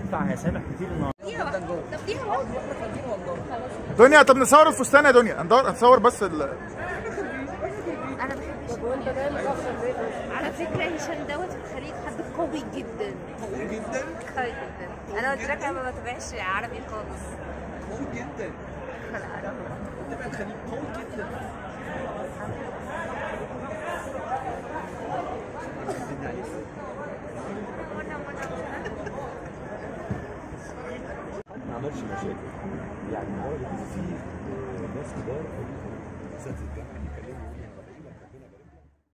بتاع سامح كتير النهارده دقيقة واحدة طب دقيقة واحدة دنيا طب نصور الفستان يا دنيا هندور هنصور بس ال... أنا بحب هشام على فكرة هشام دوت في الخليج حد قوي جدا قوي جدا قوي جدا أنا قلت لك أنا ما بتابعش عربي خالص قوي جدا تبع الخليج قوي جدا ما عملش مشاكل يعني هو في ناس كبار قوي اساتذه الجامعه بيتكلموا يقولوا